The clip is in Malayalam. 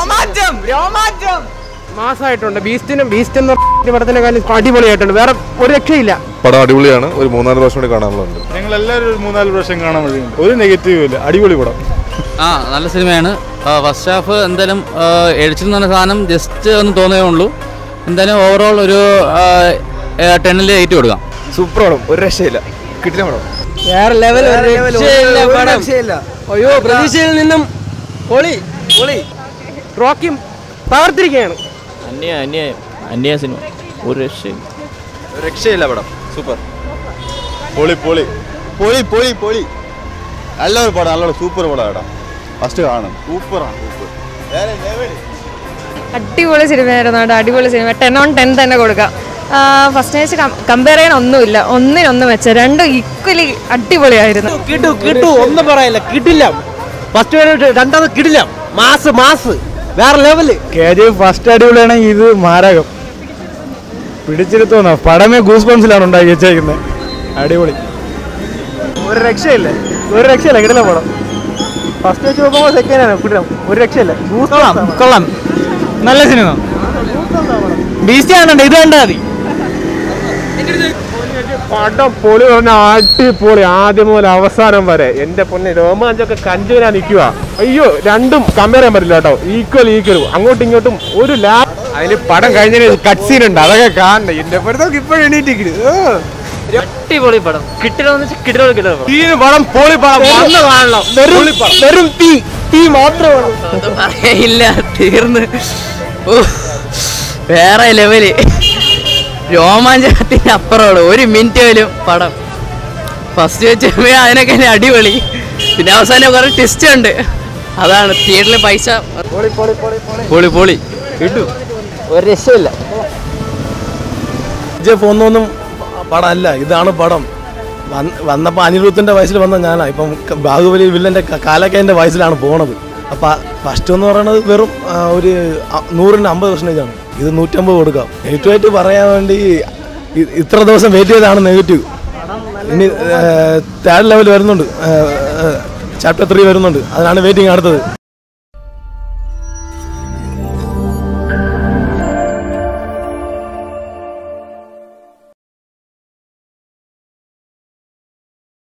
രോമാഞ്ചം രോമാഞ്ചം മാസമായിട്ടുണ്ട് ബീസ്റ്റിനും ബീസ്റ്റ് എന്ന് പറഞ്ഞ പടത്തിന്റെ കാര്യം അടിപൊളിയായിട്ടുണ്ട് വേറെ ഒരു രക്ഷയില്ല പടം അടിപൊളിയാണ് ഒരു മൂന്നാല് പ്രാവശ്യം കൂടി കാണാനുള്ളത് ഞങ്ങൾ എല്ലാവരും ഒരു മൂന്നാല് പ്രാവശ്യം കാണാൻ വഴിയുണ്ട് ഒരു നെഗറ്റീവും ഇല്ല അടിപൊളി പടം ആ നല്ല സിനിമയാണ് ഫസ്റ്റ് ഹാഫ് എന്തായാലും എഴുച്ചിൽ എന്ന് പറഞ്ഞ സാധനം ജസ്റ്റ് ഒന്ന് തോന്നേ ഉള്ളൂ എന്തായാലും ഓവറോൾ ഒരു ടെന്നിൽ എയ്റ്റ് കൊടുക്കാം സൂപ്പർ പടം ഒരു രക്ഷയില്ല കിട്ടില്ല പടം വേറെ ലെവൽ രക്ഷയില്ല പടം രക്ഷയില്ല അയ്യോ പ്രതീക്ഷയിൽ നിന്നും പൊളി പൊളി റോക്കിയും തകർത്തിരിക്കുകയാണ് അന്യ അന്യായം അന്യ സിനിമ ഒരു രക്ഷയും ഒരു രക്ഷയില്ല പടം സൂപ്പർ പൊളി പൊളി പൊളി പൊളി പൊളി നല്ലൊരു പടം നല്ലൊരു സൂപ്പർ പടം കേട്ടോ ഫസ്റ്റ് കാണും സൂപ്പറാണ് സൂപ്പർ അടിപൊളി സിനിമയായിരുന്നു കേട്ടോ അടിപൊളി സിനിമ ടെൻ ഓൺ ടെൻ തന്നെ കൊടുക്കാം ഫസ്റ്റ് വെച്ച് കമ്പയർ ചെയ്യാൻ ഒന്നുമില്ല ഒന്നിനൊന്നും വെച്ച രണ്ടും ഈക്വലി അടിപൊളിയായിരുന്നു കിട്ടു കിട്ടു ഒന്നും പറയില്ല കിട്ടില്ല ഫസ്റ്റ് രണ്ടാമത് കിട്ടില്ല മാസ് മാസ് വേറെ ലെവല് കെ ജി ഫസ്റ്റ് അടിപൊളിയാണെങ്കിൽ ഇത് മാരകം പിടിച്ചെടുത്തോന്ന പടമേ ഗൂസ് ബംസിലാണ് ഉണ്ടാക്കി വെച്ചേക്കുന്നത് അടിപൊളി ഒരു രക്ഷയില്ല ഒരു രക്ഷയില്ല കിട്ടില്ല പടം ഫസ്റ്റ് വെച്ച് നോക്കുമ്പോൾ സെക്കൻഡ് ആണ് കിട്ടില്ല ഒരു രക്ഷയില്ല കൊള്ളാം കൊള്ളാം നല്ല സിനിമ ബീസ്റ്റ് കാണണ്ട ഇത് കണ്ടാൽ മതി പടം പൊളി പറഞ്ഞ അടിപൊളി ആദ്യം മുതൽ അവസാനം വരെ എന്റെ പൊന്നെ രോമാഞ്ചൊക്കെ കഞ്ചുവരാൻ നിൽക്കുക അയ്യോ രണ്ടും കമ്പയർ ചെയ്യാൻ പറ്റില്ല കേട്ടോ ഈക്വൽ ഈക്വൽ അങ്ങോട്ടും ഇങ്ങോട്ടും ഒരു ലാ അതിൽ പടം കഴിഞ്ഞ കട്ട് സീൻ ഉണ്ട് അതൊക്കെ കാണണ്ടേ എന്റെ പൊരുത്തൊക്കെ ഇപ്പോഴും എണീറ്റിരിക്കുന്നു അടിപൊളി പടം കിട്ടണമെന്ന് വെച്ചാൽ കിട്ടണം കിട്ടണം ഈ പടം പൊളി പടം വന്ന് കാണണം വെറും വെറും തീ തീ മാത്രമാണ് ഒന്നും പറയില്ല തീർന്ന് ഓ, വേറെ ലെവല് രോമാഞ്ചത്തിന് അപ്പുറമാണ് ഒരു മിനിറ്റ് പോലും പടം ഫസ്റ്റ് വെച്ച് അതിനൊക്കെ തന്നെ അടിപൊളി പിന്നെ അവസാനം കുറെ ടെസ്റ്റ് ഉണ്ട് അതാണ് തിയേറ്ററിൽ പൈസ പൊളി പൊളി കിട്ടും ഒരു രക്ഷയില്ല വിജയ് പോകുന്നൊന്നും പടമല്ല ഇതാണ് പടം വന്ന- വന്നപ്പോൾ അനിരുദ്ധൻ്റെ വയസ്സിൽ വന്ന ഞാനാ ഇപ്പം ക- ബാഹുബലി വില്ലൻ്റെ കാലക്കേൻ്റെ വയസ്സിലാണ് പോണത് അപ്പം ഫസ്റ്റ് എന്ന് പറയുന്നത് വെറും ആ, ഒരു അ- നൂറിന് അമ്പത് പെർസെൻറ്റേജ് ആണ് ഇത് നൂറ്റമ്പത് കൊടുക്കാം നെഗറ്റീവായിട്ട് പറയാൻ വേണ്ടി ഇ- ഇത്ര ദിവസം വെയിറ്റ് ചെയ്താണ് നെഗറ്റീവ് ഇനി തേർഡ് ലെവൽ വരുന്നുണ്ട് ചാപ്റ്റർ ത്രീ വരുന്നുണ്ട് അതിനാണ് വെയിറ്റിംഗ് അടുത്തത്